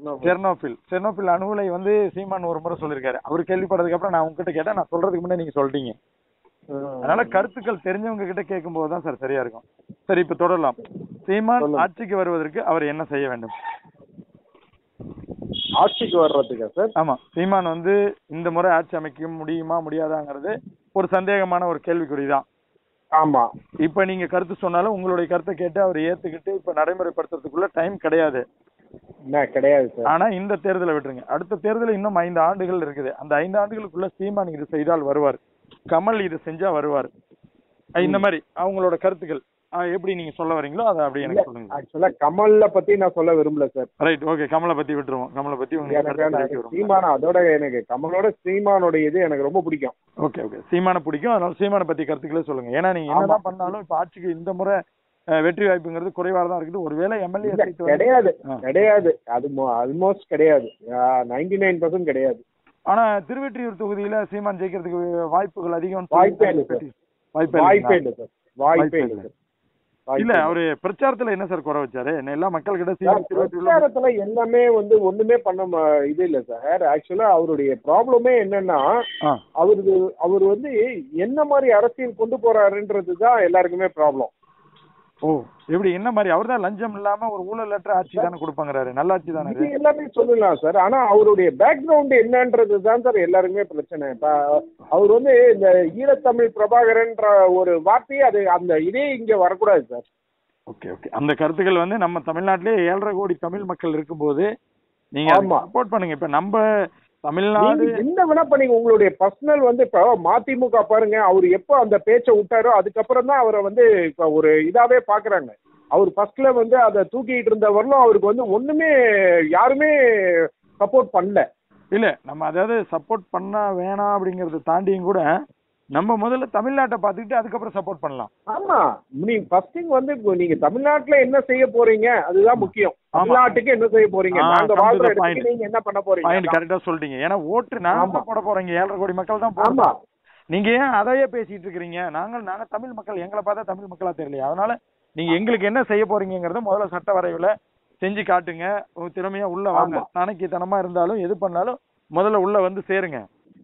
Chernobyl Chernobyl அணுகுலை வந்து சீமான் ஒரு முறை சொல்லியிருக்காரு அவர் கேள்விப்பட்டதுக்கு அப்புறம் நான் உங்ககிட்ட கேட்டேன் நான் சொல்றதுக்கு முன்னாடி நீங்க சொல்லிட்டீங்க அதனால கருத்துக்கள் தெரிஞ்சவங்க கிட்ட கேட்கும்போது தான் சார் சரியா இருக்கும் சரி இப்ப தொடரலாம் சீமான் சொல்லுங்க. ஆட்சிக்கு வருவதற்கு அவர் என்ன செய்ய வேண்டும் ஆட்சிக்கு வர்றதுக்கா சார் ஆமா சீமான் வந்து இந்த முறை ஆட்சி அமைக்க முடியுமா முடியாதாங்கிறது ஒரு சந்தேகமான ஒரு கேள்விக்குறிதான் ஆமா இப்ப நீங்க கருத்து சொன்னாலும் உங்களுடைய கருத்தை கேட்டு அவர் ஏத்துக்கிட்டு இப்ப நடைமுறைப்படுத்துறதுக்குள்ள டைம் கிடையாது என்ன கிடையாது சார் ஆனா இந்த தேர்தலை விட்டுருங்க அடுத்த தேர்தல் இன்னும் ஐந்து ஆண்டுகள் இருக்குது அந்த ஐந்து ஆண்டுகளுக்குள்ள சீமான் இது செய்தால் வருவார் கமல் இது செஞ்சா வருவார் அஹ் இந்த மாதிரி அவங்களோட கருத்துக்கள் அஹ் எப்படி நீங்க சொல்ல வரீங்களோ அதை அப்படியே எனக்கு சொல்லுங்க ஆக்சுவலா கமல்ல பத்தி நான் சொல்ல விரும்பல சார் ரைட் ஓகே கமலை பத்தி விட்டுருவோம் கமலை பத்தி உங்களுக்கு எனக்கு கருத்து எனக்கு தெரிவிக்க விரும்புறேன். சீமான அதோட எனக்கு கமலோட சீமானோட இது எனக்கு ரொம்ப பிடிக்கும் ஓகே ஓகே சீமானை பிடிக்கும் அதனால சீமானை பத்தி கருத்துக்களே சொல்லுங்க ஏன்னா நீங்க என்னதான் பண்ணாலும் இப்ப ஆட்சிக்கு இந்த முறை அஹ், வெற்றி வாய்ப்புங்கிறது குறைவா தான் இருக்குது ஒருவேளை எம்எல்ஏ இல்ல, சீட் வந்து கிடையாது ஆ. கிடையாது அது ஆல்மோஸ்ட் கிடையாது நைன்டி நைன் பர்சன்ட் கிடையாது ஆனா திருவெற்றியூர் தொகுதியில சீமான் ஜெயிக்கிறதுக்கு வாய்ப்புகள் அதிகம் வாய்ப்பே இல்ல சார். வாய்ப்பே வாய்ப்பே இல்லைங்களா? இல்லை சார் வாய்ப்பே வாய்ப்பே இல்லை இல்லை. சார் வாய்ப்பே இல்ல இல்லை. அவரு பிரச்சாரத்துல என்ன சார் குறை வச்சாரு என்ன எல்லா மக்கள் கிட்ட சார், சீமான் திருவெற்றியூர்ல பிரச்சாரத்துல எல்லாமே வந்து ஒண்ணுமே பண்ண ம- இது இல்ல சார் ஆக்சுவலா அவருடைய ப்ராப்ளமே என்னன்னா ஆ, அவருக்கு அவர் வந்து என்ன மாதிரி அரசியல் கொண்டு போறாருன்றது தான் எல்லாருக்குமே ப்ராப்ளம் ஓ எப்படி என்ன மாதிரி அவர்தான் லஞ்சம் இல்லாம ஒரு ஊழலற்ற ஆட்சி தானே கொடுப்பாங்கிறாரு நல்லாட்சி தானே இது இது எல்லாமே சொல்லலாம் சார் ஆனா அவருடைய பேக்ரவுண்ட் என்னன்றது தான் சார் எல்லாருக்குமே பிரச்சனை இப்ப அவர் வந்து இந்த ஈழத்தமிழ் பிரபாகரன்ற ஒரு வார்த்தையே அது அந்த இதே இங்க வரக்கூடாது சார் ஓகே ஓகே அந்த கருத்துக்கள் வந்து நம்ம தமிழ்நாட்டிலே ஏழரை கோடி தமிழ் மக்கள் இருக்கும்போது நீங்க ஆமா. சப்போர்ட் பண்ணுங்க இப்ப நம்ம தமிழ்நாடு நீங்க என்ன வேணா பண்ணீங்க உங்களுடைய பர்சனல் வந்து இப்போ மதிமுக பாருங்க அவர் எப்போ அந்த பேச்சை விட்டாரோ அதுக்கப்புறம் தான் அவரை வந்து இப்போ ஒரு இதாவே பாக்குறாங்க அவர் ஃபர்ஸ்ட்ல வந்து அதை தூக்கிட்டு இருந்தவரலும் அவருக்கு வந்து ஒண்ணுமே யாருமே சப்போர்ட் பண்ணல இல்ல நம்ம அதாவது சப்போர்ட் பண்ண வேணாம் அப்படிங்கறத தாண்டியும் கூட நம்ம முதல்ல தமிழ்நாட்டை பார்த்துக்கிட்டு அதுக்கப்புறம் சப்போர்ட் பண்ணலாம் ஆமா நீங்க ஃபர்ஸ்ட் வந்து இப்போ நீங்க தமிழ்நாட்டுல என்ன செய்ய போறீங்க அதுதான் முக்கியம் தமிழ்நாட்டுக்கு என்ன செய்ய போறீங்க ஆ, நாங்க come to வாழ்ற the இடத்துக்கு point. நீங்க என்ன பண்ண பாயிண்ட் போறீங்க கரெக்டா சொல்லிட்டீங்க ஏன்னா ஓட்டு நாங்க ஆமா. போட போறீங்க ஏழரை கோடி மக்கள் தான் ஆமா போடுறோம் நீங்க ஏன் அதையே பேசிட்டு இருக்கீங்க நாங்கள் நாங்க தமிழ் மக்கள் எங்களை பார்த்தா தமிழ் மக்களா தெரியலையா அதனால நீங்க எங்களுக்கு என்ன செய்ய போறீங்கிறத முதல்ல சட்ட வரைவுல செஞ்சு காட்டுங்க உங்க திறமையா உள்ள வாங்க ஆமா. நாணக்கித்தனமா இருந்தாலும் எது பண்ணாலும் முதல்ல உள்ள வந்து சேருங்க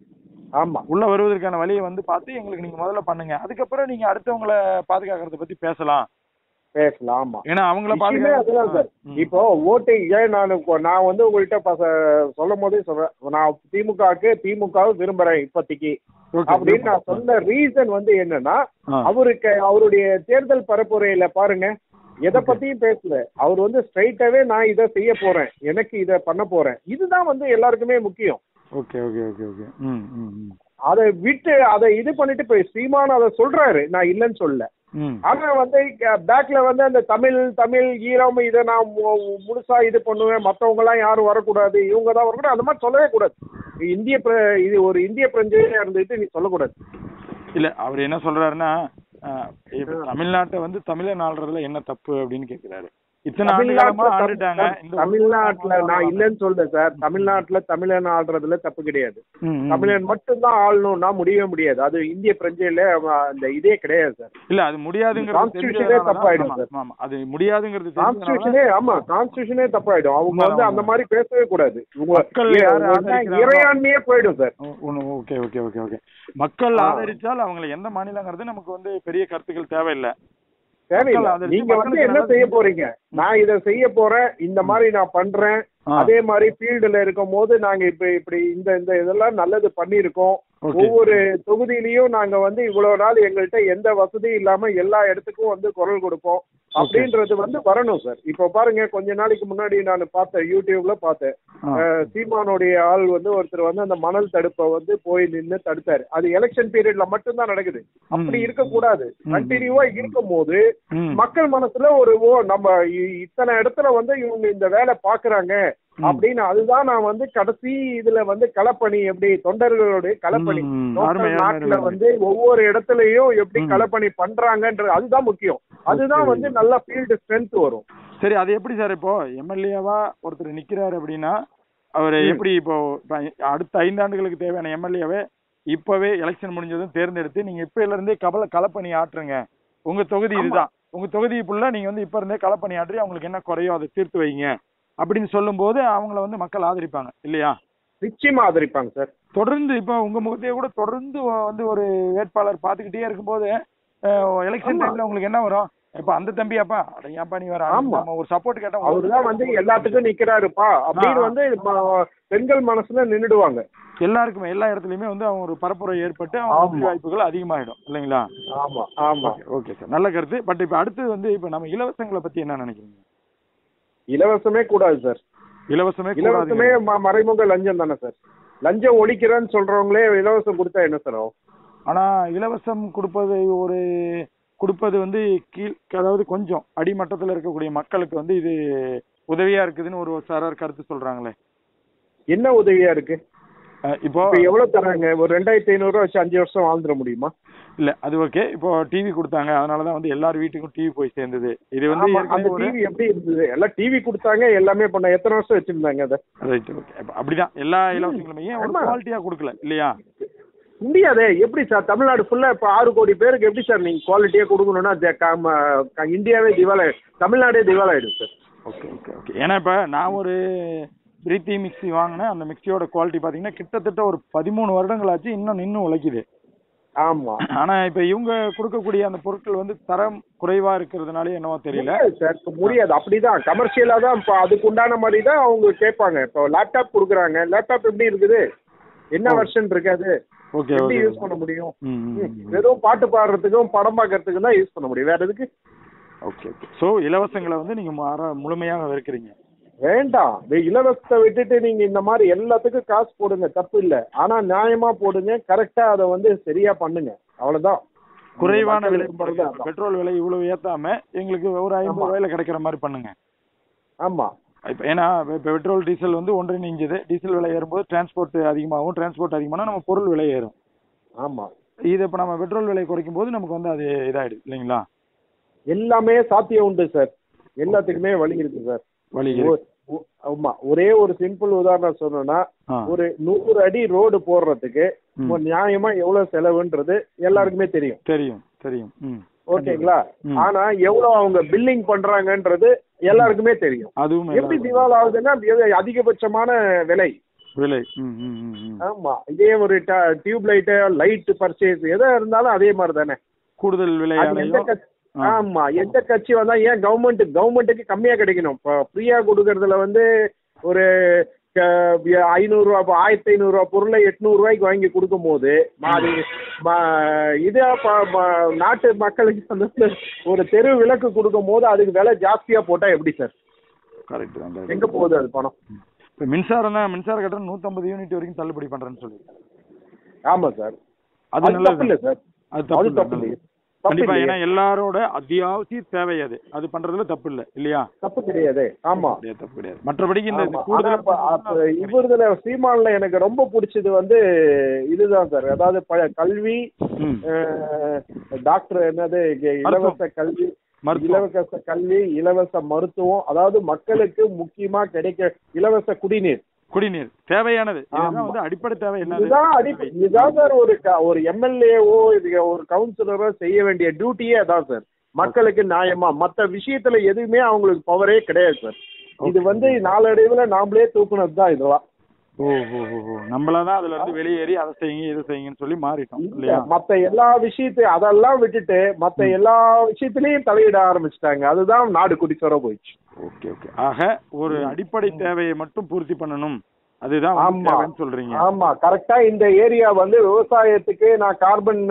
ஆமா உள்ள வருவதற்கான வழியை வந்து பார்த்து எங்களுக்கு நீங்க முதல்ல பண்ணுங்க அதுக்கப்புறம் நீங்க அடுத்தவங்கள பாதுகாக்கிறத பத்தி பேசலாம் பேசலாம் ஆமா ஏன்னா அவங்கள விஷயமே அதுதான் சார் ம். இப்போ ஓட்டு ஏன் நான் இப்போ நான் வந்து உங்கள்கிட்ட பச சொல்லும் போதே சொல்றேன் நான் திமுகவுக்கு திமுகவை விரும்புறேன் இப்போதைக்கு Okay, அப்படின்னு நான் சொன்ன ரீசன் வந்து என்னன்னா ஆ. அவருக்கு அவருடைய தேர்தல் பரப்புரையில பாருங்க எதை பத்தியும் பேசல அவர் வந்து ஸ்ட்ரைட்டாவே நான் இதை செய்ய போறேன் எனக்கு இதை பண்ண போறேன் இதுதான் வந்து எல்லாருக்குமே முக்கியம் ஓகே ஓகே ஓகே ஓகே ம் ம் ம். அதை விட்டு அதை இது பண்ணிட்டு போய் சீமான் அதை சொல்றாரு நான் இல்லைன்னு சொல்லல ம் ஆனா வந்து பேக்ல வந்து அந்த தமிழ் தமிழ் ஈரம் இதை நான் மு- முழுசா இது பண்ணுவேன் மத்தவங்க எல்லாம் யாரும் வரக்கூடாது இவங்க தான் வரக்கூடாது அந்த மாதிரி சொல்லவே கூடாது இந்திய பிர- இது ஒரு இந்திய பிரஞ்சையா இருந்துட்டு நீ சொல்லக்கூடாது இல்ல அவர் என்ன சொல்றாருன்னா அஹ், இப்ப தமிழ்நாட்டை வந்து தமிழன் ஆள்றதுல என்ன தப்பு அப்படின்னு கேக்குறாரு இத்தனை ஆண்டு காலமா தமிழ்நாட்டுல ஆண்டுட்டாங்க தம்- இந்த தமிழ்நாட்டுல நான் இல்லைன்னு சொல்றேன் சார் தமிழ்நாட்டுல தமிழன் ஆள்றதுல தப்பு கிடையாது ம், ம். தமிழன் மட்டும்தான் ஆளணும்னா முடியவே முடியாது அது இந்திய பிரஞ்சையில அவ- அந்த இதே கிடையாது சார் இல்ல அது முடியாதுங்கிறது Constitution-ஏ தெரிஞ்சதுனால தான் தப்பாயிடும் ஆமா, சார். ஆமா அது முடியாதுங்கிறது தெரிஞ்சதுனால கான்ஸ்டியூஷனே ஆமா கான்ஸ்டியூஷனே தப்பாயிடும் அவங்க உண்மைதான், வந்து அந்த மாதிரி பேசவே கூடாது உங்க மக்கள் யாரு ஆதரிக்கிறாங்களோ- இறையாண்மையே போயிடும் sir okay okay okay okay மக்கள் ஆ. ஆதரிச்சால் அவங்களை எந்த மாநிலங்கிறது நமக்கு வந்து பெரிய கருத்துக்கள் தேவையில்லை தேவையில்லை மக்கள் ஆதரிச்சு நீங்க வந்து மக்களுக்கு என்ன நல்லது செய்ய செஞ்சு- போறீங்க நான் இதை செய்ய போறேன் இந்த மாதிரி நான் பண்றேன் ஆ. அதே மாதிரி ஃபீல்டுல இருக்கும் போது நாங்க இப்ப இப்படி இந்த இந்த இதெல்லாம் நல்லது பண்ணியிருக்கோம் Okay. ஒவ்வொரு தொகுதியிலயும் நாங்க வந்து இவ்வளவு நாள் எங்கள்கிட்ட எந்த வசதியும் இல்லாம எல்லா இடத்துக்கும் வந்து குரல் கொடுப்போம் அப்படின்றது வந்து வரணும் சார் இப்ப பாருங்க கொஞ்ச நாளைக்கு முன்னாடி நான் பார்த்தேன் யூடியூப்ல பார்த்தேன் ஆ. அஹ், சீமானுடைய ஆள் வந்து ஒருத்தர் வந்து அந்த மணல் தடுப்பை வந்து போய் நின்னு தடுத்தாரு அது எலெக்ஷன் பீரியட்ல மட்டும்தான் நடக்குது அப்படி ம். இருக்கக்கூடாது ம். கண்டினியூவா இருக்கும் போது ம். மக்கள் மனசுல ஒரு ஓ நம்ம இ- இத்தனை இடத்துல வந்து இவங்க இந்த வேலை பாக்குறாங்க ம். அப்படின்னு அதுதான் நான் வந்து கடைசி இதுல வந்து களப்பணி எப்படி தொண்டர்களுடைய களப்பணி ம், local அருமை, அருமை, நாட்டுல அருமை. வந்து ஒவ்வொரு இடத்துலயும் எப்படி ம். களப்பணி பண்றாங்கன்றது அதுதான் முக்கியம் அதுதான் Okay. வந்து நல்ல ஃபீல்டு ஸ்ட்ரென்த் வரும் சரி அது எப்படி சார் இப்போ எம்எல்ஏவா ஒருத்தர் நிக்கிறாரு அப்படின்னா அவர் ம். எப்படி இப்போ இப்ப அடுத்த ஐந்தாண்டுகளுக்கு தேவையான எம்எல்ஏவை இப்பவே எலெக்ஷன் முடிஞ்சதும் தேர்ந்தெடுத்து நீங்க இப்பல இருந்தே கபல களப்பணி ஆற்றுங்க உங்க தொகுதி ஆமா. இதுதான் உங்க தொகுதி ஃபுல்லா நீங்க வந்து இப்ப இருந்தே களப்பணி ஆற்றி அவங்களுக்கு என்ன குறையோ அதை தீர்த்து வைங்க அப்படின்னு சொல்லும்போது அவங்கள வந்து மக்கள் ஆதரிப்பாங்க இல்லையா நிச்சயமா ஆதரிப்பாங்க சார் தொடர்ந்து இப்போ உங்க முகத்தையே கூட தொடர்ந்து வந்து ஒரு வேட்பாளர் பார்த்துக்கிட்டே இருக்கும்போது எலெக்ஷன் ஆமா. டைம்ல உங்களுக்கு என்ன வரும் இப்ப அந்த தம்பியாப்பா அட ஏன்பா நீ வர ஆமா. நம்ம ஒரு சப்போர்ட் கேட்டா அவருதான் வந்து எல்லாத்துக்கும் நிக்கிறாருப்பா அப்படின்னு ஆ. வந்து ம- பெண்கள் மனசுல நின்னுடுவாங்க எல்லாருக்குமே எல்லா இடத்துலயுமே வந்து அவங்க ஒரு பரப்புரை ஏற்பட்டு அவங்க ஆமா. வெற்றி வாய்ப்புகள் அதிகமாயிடும் இல்லைங்களா ஆமா ஆமா ஓகே சார் நல்ல கருத்து பட் இப்ப அடுத்து வந்து இப்ப நம்ம இலவசங்களை பத்தி என்ன நினைக்கிறீங்க இலவசமே கூடாது சார் இலவசமே இலவசமே கூடாது ம- மறைமுக லஞ்சம் தானே சார் லஞ்சம் ஒழிக்கிறேன்னு சொல்றவங்களே இலவசம் கொடுத்தா என்ன சார் ஆகும் ஆனா இலவசம் கொடுப்பது ஒரு கொடுப்பது வந்து கீழ் அதாவது கொஞ்சம் அடிமட்டத்துல இருக்கக்கூடிய மக்களுக்கு வந்து இது உதவியா இருக்குதுன்னு ஒரு சாரார் கருத்து சொல்றாங்களே என்ன உதவியா இருக்கு அஹ் இப்போ இப்ப எவ்வளவு தராங்க ஒரு ரெண்டாயிரத்தி ஐநூறு ரூபா வச்சு அஞ்சு வருஷம் வாழ்ந்துட முடியுமா இல்ல அது ஓகே இப்போ டிவி கொடுத்தாங்க அதனாலதான் வந்து எல்லார் வீட்டுக்கும் டிவி போய் சேர்ந்தது இது வந்து ஆமா, அந்த ஏற்கனவே ஒரு டிவி எப்படி இருந்தது எல்லாம் டிவி கொடுத்தாங்க எல்லாமே பண்ண எத்தனை வருஷம் வச்சிருந்தாங்க அதை ரைட் ஓகே அப்படிதான் எல்லா இலவசங்களுமே ஏன் ஒரு ஆமா. குவாலிட்டியா கொடுக்கல இல்லையா முடியாதே எப்படி சார் தமிழ்நாடு ஃபுல்லா இப்ப ஆறு கோடி பேருக்கு எப்படி சார் நீங்க குவாலிட்டியா கொடுக்கணும்னா ஜ- காம- க- இந்தியாவே திவால் தமிழ்நாடே திவால் ஆயிடும் சார் ஓகே ஓகே ஓகே ஏன்னா இப்ப நான் ஒரு பிரீத்தி மிக்ஸி வாங்கினேன் அந்த மிக்ஸியோட குவாலிட்டி பாத்தீங்கன்னா கிட்டத்தட்ட ஒரு பதிமூணு வருடங்கள் ஆச்சு இன்னும் நின்னு உழைக்குது ஆமா ஆனா இப்ப இவங்க கொடுக்கக்கூடிய அந்த பொருட்கள் வந்து தரம் குறைவா இருக்கிறதுனால என்னவோ தெரியல முடியாது சார் இப்ப முடியாது அப்படிதான் கமர்ஷியலா தான் இப்போ அதுக்கு உண்டான மாதிரி தான் அவங்க கேட்பாங்க இப்போ லேப்டாப் கொடுக்குறாங்க லேப்டாப் எப்படி இருக்குது என்ன ஓ. வெர்ஷன் இருக்காது ஓகே எப்படி ஓகே யூஸ் பண்ண முடியும் ம், ம், ம். வெறும் பாட்டு பாடுறதுக்கும் படம் பார்க்கறதுக்கும் தான் யூஸ் பண்ண முடியும் வேற எதுக்கு ஓகே ஓகே சோ இலவசங்களை வந்து நீங்க மாற முழுமையாக வெறுக்கிறீங்க வேண்டாம் இந்த இலவசத்தை விட்டுட்டு நீங்க இந்த மாதிரி எல்லாத்துக்கும் காசு போடுங்க தப்பு இல்ல ஆனா நியாயமா போடுங்க கரெக்டா அதை வந்து சரியா பண்ணுங்க அவ்வளவுதான் குறைவான மக்கள் விலை விரும்புறது அதான். பெட்ரோல் விலை இவ்வளவு ஏத்தாம எங்களுக்கு ஒரு ஐம்பது ஆமா. ரூபாயில கிடைக்கிற மாதிரி பண்ணுங்க ஆமா இப்ப ஏன்னா இப்ப பெட்ரோல் டீசல் வந்து ஒன்றிணைஞ்சது டீசல் விலை ஏறும்போது டிரான்ஸ்போர்ட் அதிகமாகும் டிரான்ஸ்போர்ட் அதிகமானா நம்ம பொருள் விலை ஏறும் ஆமா இது இப்ப நம்ம பெட்ரோல் விலை குறைக்கும் போது நமக்கு வந்து அது இதாயிடுது இல்லைங்களா எல்லாமே சாத்தியம் உண்டு சார் எல்லாத்துக்குமே வழி இருக்கு சார் வழி இருக்கு. ஒ- ஒ- ஆமா ஒரே ஒரு சிம்பிள் உதாரணம் சொன்னோம்னா ஆ. ஒரு நூறு அடி ரோடு போடுறதுக்கு ம். ஒரு நியாயமா எவ்வளவு செலவுன்றது எல்லாருக்குமே தெரியும் தெரியும் தெரியும் ம் ஓகேங்களா ம். ஆனா எவ்வளவு அவங்க பில்லிங் பண்றாங்கன்றது எல்லாருக்குமே தெரியும் அதுவும் எப்படி எல்லாரும் திவால் ஆகுதுன்னா இது அதிகபட்சமான விலை விலை ம் ம் ம் ம். ஆமா இதே ஒரு டியூப் லைட் லைட் பர்ச்சேஸ் எதா இருந்தாலும் அதே மாதிரி தானே கூடுதல் அது எந்த விலையாலையும் கட்சி ஆ. ஆமா எந்த கட்சி வந்தா ஏன் கவர்மெண்ட் கவர்மெண்ட்டுக்கு கம்மியா கிடைக்கணும் இப்போ ஃப்ரீயா கொடுக்கறதுல வந்து ஒரு ஐநூறு ரூபா இப்போ ஆயிரத்தி ஐநூறு ரூபா பொருளை எட்நூறு ரூபாய்க்கு வாங்கி கொடுக்கும் போது அது ம- இதே ப- ம- நாட்டு மக்களுக்கு வந்து ஒரு தெரு விளக்கு கொடுக்கும் போது அதுக்கு விலை ஜாஸ்தியா போட்டா எப்படி சார் கரெக்ட் தான் correct. எங்க போகுது அது பணம் இப்ப மின்சாரம் தான் மின்சார கட்டணம் நூத்தம்பது யூனிட் வரைக்கும் தள்ளுபடி பண்றேன்னு சொல்லி ஆமா சார் அது அது தப்பு இல்ல நல்லது சார் அது அது தப்பு தப்பு இல்லை இல்லையே தப்பு கண்டிப்பா இல்லையே ஏன்னா எல்லாரோட அத்தியாவசிய தேவை அது அது பண்றதுல தப்பு இல்ல இல்லையா தப்பு கிடையாது ஆமா கிடையாது, தப்பு கிடையாது மற்றபடிக்கு இந்த ஆமா. ஆனா கூடுதல் இப்ப- அப்ப இவருதுல சீமான்ல எனக்கு ரொம்ப பிடிச்சது வந்து இதுதான் சார் அதாவது ப- கல்வி ம். அஹ், டாக்டர் என்னது இ- இலவச கல்வி மருத்துவம் இலவச கல்வி இலவச மருத்துவம் அதாவது மக்களுக்கு முக்கியமா கிடைக்க இலவச குடிநீர் குடிநீர் தேவையானது இதுதான் ஆமா. வந்து அடிப்படை தேவை என்னது இதுதான் அடிப்படை இதுதான் சார் ஒரு க- ஒரு எம்எல்ஏவோ இது ஒரு கவுன்சிலரோ செய்ய வேண்டிய டியூட்டியே அதான் சார் மக்களுக்கு நியாயமா மத்த விஷயத்துல எதுவுமே அவங்களுக்கு பவரே கிடையாது சார் இது வந்து நாளடைவுல நாமளே தூக்குனது தான் இதெல்லாம் ஓ ஓ ஓ ஓ நம்மளதான் அதுல இருந்து வெளியேறி அதை செய்யுங்க இதை செய்யுங்கன்னு சொல்லி மாறிட்டோம் இல்லையா மத்த எல்லா விஷயத்தையும் அதெல்லாம் விட்டுட்டு மத்த எல்லா விஷயத்திலயும் தலையிட ஆரம்பிச்சிட்டாங்க அதுதான் நாடு குடிச்சோர போயிடுச்சு ஓகே ஓகே ஆக ஒரு அடிப்படை தேவையை மட்டும் பூர்த்தி பண்ணணும் அதுதான் வந்து ஆமா. தேவைன்னு சொல்றீங்க ஆமா கரெக்டா இந்த ஏரியா வந்து விவசாயத்துக்கு நான் கார்பன்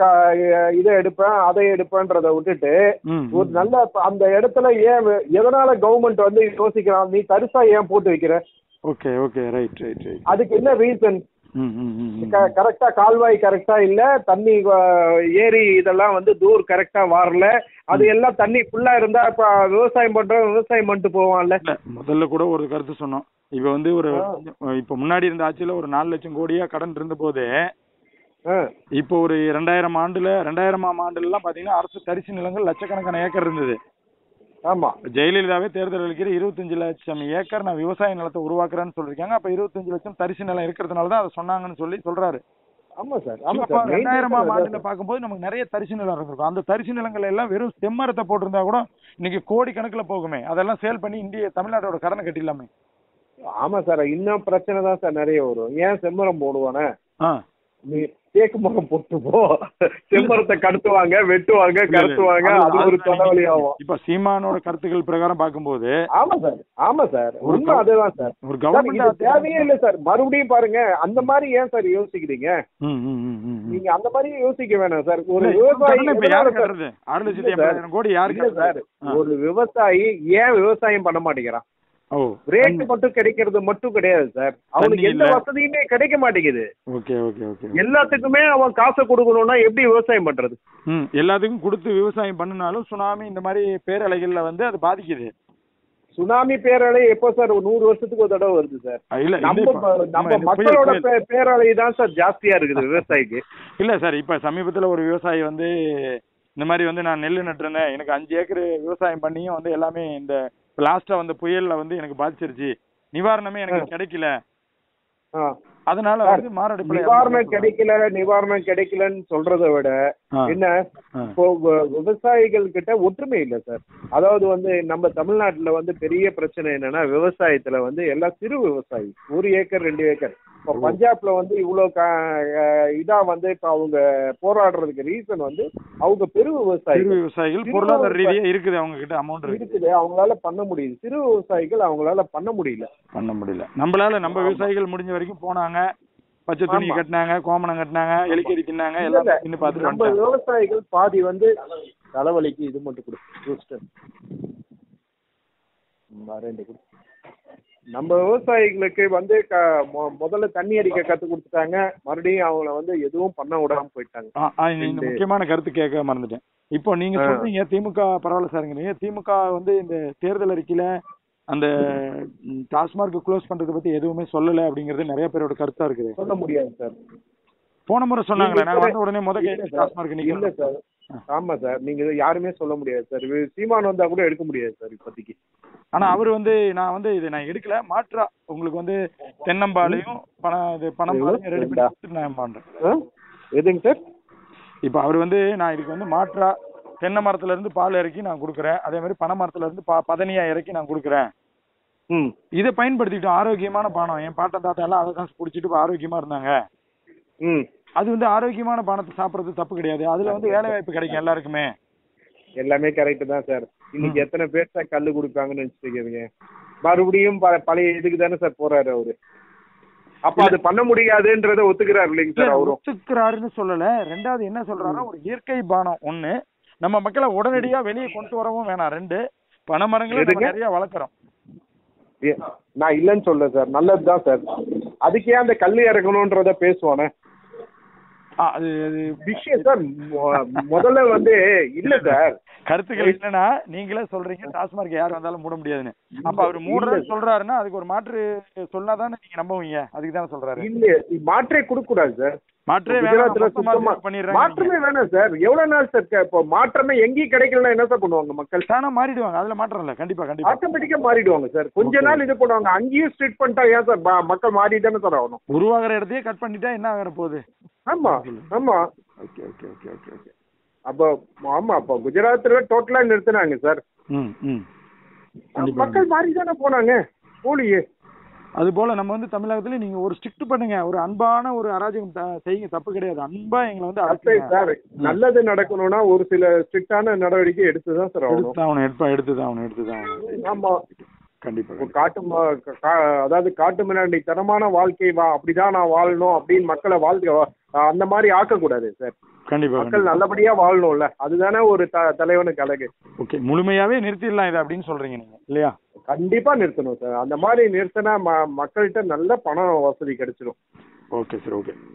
இதை எடுப்பேன் அதை எடுப்பேன்றத விட்டுட்டு ம், ஒரு ம். நல்ல அந்த இடத்துல ஏன் வே- எதனால கவர்மெண்ட் வந்து யோசிக்கிறான் நீ தரிசா ஏன் போட்டு வைக்கிற okay okay right right right அதுக்கு என்ன ரீசன் ம் ம் ம் ம். கரெக்டா கால்வாய் கரெக்டா இல்ல தண்ணி அஹ், ஏரி இதெல்லாம் வந்து தூர் கரெக்டா வரல அது எல்லாம் தண்ணி ஃபுல்லா இருந்தா இப்ப விவசாயம் பண்றவன் விவசாயம் பண்ணிட்டு போவான்ல இல்ல முதல்ல கூட ஒரு கருத்து சொன்னோம் இப்ப வந்து ஒரு இப்ப முன்னாடி இருந்த ஆட்சியில ஒரு நாலு லட்சம் கோடியா கடன் இருந்த போது ஆ, இப்போ ஒரு ரெண்டாயிரம் ஆண்டுல ரெண்டாயிரமாம் ஆண்டுல எல்லாம் பாத்தீங்கன்னா அரசு தரிசு நிலங்கள் லட்சக்கணக்கான ஏக்கர் இருந்தது ஆமா ஜெயலலிதாவே தேர்தல் அளிக்கிற இருபத்தஞ்சு லட்சம் ஏக்கர் நான் விவசாய நிலத்தை உருவாக்குறேன்னு சொல்லிருக்காங்க அப்ப இருபத்தஞ்சு லட்சம் தரிசு நிலம் இருக்கிறதுனால தான் அதை சொன்னாங்கன்னு சொல்லி சொல்றாரு ஆமா சார் ஆமா இப்ப சார் main ரெண்டாயிரமாம் reason ஆண்டுல அதான் பார்க்கும்போது நமக்கு நிறைய தரிசு நிலம் இருந்திருக்கும் அந்த தரிசு நிலங்கள் எல்லாம் வெறும் செம்மரத்தை போட்டிருந்தா கூட இன்னைக்கு கோடி கணக்குல போகுமே அதெல்லாம் சேல் பண்ணி இந்திய தமிழ்நாட்டோட கடனை கட்டிடலாமே சார். ஆமா சார் இன்னும் பிரச்சனை தான் சார் நிறைய வரும் ஏன் செம்மரம் போடுவானே ஆ நீ தேக்கு மரம் போட்டு போ செம்மரத்தை கடத்துவாங்க வெட்டுவாங்க கடத்துவாங்க அது ஒரு தலைவலி ஆகும் இப்ப சீமானோட கருத்துக்கள் பிரகாரம் பார்க்கும்போது ஆமா சார் ஆமா சார் ஒரு உண்மை அதுதான் சார் ஒரு சார், இது கவர்மெண்ட் தேவையே இல்ல சார் மறுபடியும் பாருங்க அந்த மாதிரி ஏன் சார் யோசிக்கிறீங்க நீங்க அந்த மாதிரி யோசிக்க வேணாம் சார் ஒரு விவசாயி இப்ப யாரு எதனால சார் கட்டுறது ஆறு லட்சத்தி இல்ல சார். எண்பதாயிரம் கோடி யாரு இல்ல சார் கட்டுறது? ஒரு விவசாயி ஏன் விவசாயம் பண்ண மாட்டேங்கிறான் ஓ ரேட் மட்டும் கிடைக்கிறது மட்டும் கிடையாது சார் அவனுக்கு தண்ணி எந்த இல்ல. வசதியுமே கிடைக்க மாட்டேங்குது ஓகே ஓகே ஓகே எல்லாத்துக்குமே அவன் காசை கொடுக்கணும்னா எப்படி விவசாயம் பண்றது ம் எல்லாத்துக்கும் கொடுத்து விவசாயம் பண்ணினாலும் சுனாமி இந்த மாதிரி பேரலைகள்ல வந்து அது பாதிக்குது சுனாமி பேரலை எப்போ சார் ஒரு நூறு வருஷத்துக்கு ஒரு தடவை வருது சார் அஹ் இல்ல நம்ம இது இப்ப- நம்ம ஆமா, இது புயல், மக்களோட புயல். பே- பேரலை தான் சார் ஜாஸ்தியா இருக்குது விவசாயிக்கு இல்ல சார் இப்ப சமீபத்துல ஒரு விவசாயி வந்து இந்த மாதிரி வந்து நான் நெல் நட்டுருந்தேன் எனக்கு அஞ்சு ஏக்கர் விவசாயம் பண்ணியும் வந்து எல்லாமே இந்த லாஸ்டா வந்த புயல்ல வந்து எனக்கு பாதிச்சிருச்சு நிவாரணமே எனக்கு கிடைக்கல ஆ. அதனால சார், வந்து மாரடைப்புல நிவாரணம் கிடைக்கல நிவாரணம் கிடைக்கலன்னு சொல்றதை விட ஆ. என்ன ஆ. இப்போ வ- விவசாயிகள் கிட்ட ஒற்றுமை இல்ல சார் அதாவது வந்து நம்ம தமிழ்நாட்டுல வந்து பெரிய பிரச்சனை என்னன்னா விவசாயத்துல வந்து எல்லாம் சிறு விவசாயி ஒரு ஏக்கர் ரெண்டு ஏக்கர் இப்போ பஞ்சாப்ல வந்து இவ்வளோ க அஹ் இதா வந்து இப்போ அவங்க போராடுறதுக்கு ரீசன் வந்து அவங்க பெரு சிறு விவசாயிகள் விவசாயிகள் சிறு பொருளாதார விவசாயி- ரீதியா இருக்குது அவங்க கிட்ட அமௌண்ட் இருக்கு இருக்குது அவங்களால பண்ண முடியுது சிறு விவசாயிகள் அவங்களால பண்ண முடியல பண்ண முடியல நம்மளால நம்ம விவசாயிகள் முடிஞ்ச வரைக்கும் போனாங்க பச்சை துணி ஆமா. கட்டினாங்க கோமணம் கட்டினாங்க எலிக்கறி தின்னாங்க இல்ல, எல்லாம் தின்னு பார்த்துட்டு நம்ம வந்துட்டாங்க. விவசாயிகள் பாதி வந்து தலைவலிக்கு இது மட்டும் கொடு பூஸ்டர் ம், ரெண்டு கொடு நம்ம விவசாயிகளுக்கு வந்து க- மொ- முதல்ல தண்ணி அடிக்க கத்து கொடுத்துட்டாங்க மறுபடியும் அவங்கள வந்து எதுவும் பண்ண விடாம போயிட்டாங்க ஆ, ஆ, இந்த- இந்த ரெண்டு. முக்கியமான கருத்து கேட்க மறந்துட்டேன் இப்போ நீங்க ஆ. சொல்றீங்க திமுக பரவாயில்ல சாருங்க திமுக வந்து இந்த தேர்தல் அறிக்கையில அந்த ம், டாஸ்மார்க் க்ளோஸ் பண்றதை பத்தி எதுவுமே சொல்லல அப்படிங்கிறது நிறைய பேரோட கருத்தா இருக்குது சொல்ல முடியாது சார் போன முறை சொன்னாங்களே நான் இல்ல வந்த உடனே முத இல்ல சார். டாஸ்மார்க் இல்ல நிக்கல சார் ஆமா சார் நீங்க இதை யாருமே சொல்ல முடியாது சார் இது சீமான் வந்தா கூட எடுக்க முடியாது சார் இப்போதைக்கு ஆனா அவர் வந்து நான் வந்து இதை நான் எடுக்கல மாற்றா உங்களுக்கு வந்து தென்னம்பாலையும் பணம் இது பணம் ரெடி பண்ணி கொடுத்துட்டு நான் பண்றேன் ஆ? எதுங்க சார் இப்போ அவர் வந்து நான் இதுக்கு வந்து மாற்றா தென்னை மரத்துல இருந்து பால் இறக்கி நான் கொடுக்குறேன் அதே மாதிரி பனை மரத்துல இருந்து ப பதனியா இறக்கி நான் கொடுக்குறேன் ம் இதை பயன்படுத்திக்கிட்டோம் ஆரோக்கியமான பானம் என் பாட்டன் தாத்தா எல்லாம் அதை தான் குடிச்சிட்டு இப்ப ஆரோக்கியமா இருந்தாங்க ம் அது வந்து ஆரோக்கியமான பானத்தை சாப்பிடுறது தப்பு கிடையாது அதுல வந்து வேலை வாய்ப்பு கிடைக்கும் எல்லாருக்குமே எல்லாமே கரெக்ட் தான் சார் இன்னைக்கு எத்தனை பேர் சார் கல்லு கொடுப்பாங்கன்னு நினைச்சிருக்கீங்க மறுபடியும் ப- பழைய இதுக்கு தானே சார் போறாரு அவரு அப்ப அது பண்ண முடியாதுன்றத ஒத்துக்கிறாரு இல்லைங்க சார் அவரும் ஒத்துக்கிறாருன்னு சொல்லல ரெண்டாவது என்ன சொல்றாருன்னா ஒரு இயற்கை பானம் ஒண்ணு நம்ம மக்களை உடனடியா வெளியே கொண்டு வரவும் வேணாம் ரெண்டு பனைமரங்களை நம்ம எதுங்க? நிறைய வளர்க்குறோம் ஏ, நான் இல்லைன்னு சொல்ல சார் நல்லதுதான் சார் அதுக்கு ஏன் அந்த கல்லு இறக்கணுன்றத பேசுவானே ஆ, அது அது விஷயம் சார் மொ- முதல்ல வந்து இல்ல சார் கருத்துக்கள் என்னன்னா நீங்களே சொல்றீங்க டாஸ்மார்க் யார் வந்தாலும் மூட முடியாதுன்னு அப்ப அவர் மூடுறேன்னு சொல்றாருன்னா அதுக்கு ஒரு மாற்று சொன்னாதானே நீங்க நம்புவீங்க அதுக்கு தானே சொல்றாரு இல்ல மாற்றே கொடுக்க கூடாது சார் மாற்றே குஜராத்ல வேணாம் சுத்தமா மொத்தமா பண்ணிடுறாங்க மாற்றமே வேணாம் சார் எவ்வளவு நாள் சார் க- இப்போ மாற்றமே எங்கேயும் கிடைக்கலன்னா என்ன சார் பண்ணுவாங்க மக்கள் தானா மாறிடுவாங்க அதுல மாற்றம் இல்ல கண்டிப்பா கண்டிப்பா ஆட்டோமேட்டிக்கா மாறிடுவாங்க சார் கொஞ்ச Okay. நாள் இது பண்ணுவாங்க அங்கேயும் ஸ்ட்ரிட் பண்ணிட்டா ஏன் சார் ப- மக்கள் மாறி தானே சார் ஆகணும் உருவாகிற இடத்தையே கட் பண்ணிட்டா என்ன ஆகிற போகுது ஆமா ஆமா okay okay okay okay okay அப்போ ஆமா அப்போ குஜராத்ல டோட்டலா நிறுத்தினாங்க சார் ம் ம் கண்டிப்பா மக்கள் மாறி தானே போனாங்க போலியே அது போல நம்ம வந்து தமிழகத்துல நீங்க ஒரு ஸ்ட்ரிக்ட் பண்ணுங்க ஒரு அன்பான ஒரு அராஜகம் த- செய்யுங்க தப்பு கிடையாது அன்பா எங்களை வந்து அப்பே அழைச்சுங்க. சார் நல்லது நடக்கணும்னா ஒரு சில ஸ்ட்ரிக்டான நடவடிக்கை எடுத்து தான் சார் ஆகணும் எடுத்துதான் ஆகணும் எடுப்பா எடுத்துதான் ஆகணும் எடுத்துதான் ஆகணும் ஆமா கண்டிப்பா ஒரு காட்டு ம- க- கா- அதாவது காட்டு மிராண்டி தரமான வாழ்க்கை வா அப்படிதான் நான் வாழணும் அப்படின்னு மக்களை வாழ்க்கை வா- அந்த மாதிரி ஆக்கக்கூடாது சார் கண்டிப்பா மக்கள் நல்லபடியா வாழணும்ல அதுதானே ஒரு த தலைவனுக்கு அழகு ஓகே முழுமையாவே நிறுத்திடலாம் இதை அப்படின்னு சொல்றீங்க நீங்க இல்லையா கண்டிப்பா நிறுத்தணும் சார் அந்த மாதிரி நிறுத்தினா ம மக்கள்கிட்ட நல்ல பண வசதி கிடைச்சிடும் ஓகே சார் ஓகே